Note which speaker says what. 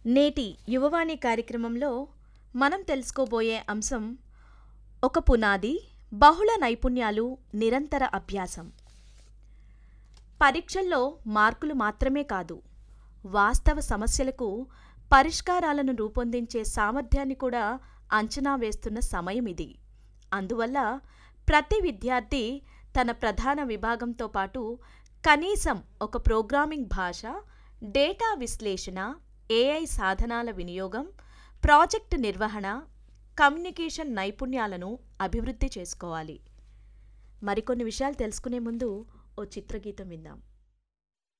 Speaker 1: నేటి యువవాణి కార్యక్రమంలో మనం తెలుసుకోబోయే అంశం ఒక పునాది బహుళ నైపుణ్యాలు నిరంతర అభ్యాసం పరీక్షల్లో మార్కులు మాత్రమే కాదు వాస్తవ సమస్యలకు పరిష్కారాలను రూపొందించే సామర్థ్యాన్ని కూడా అంచనా వేస్తున్న సమయం ఇది అందువల్ల ప్రతి విద్యార్థి తన ప్రధాన విభాగంతో పాటు కనీసం ఒక ప్రోగ్రామింగ్ భాష డేటా విశ్లేషణ ఏఐ సాధనాల వినియోగం ప్రాజెక్టు నిర్వహణ కమ్యూనికేషన్ నైపుణ్యాలను అభివృద్ధి చేసుకోవాలి మరికొన్ని విషయాలు తెలుసుకునే ముందు ఓ చిత్రగీతం విందాం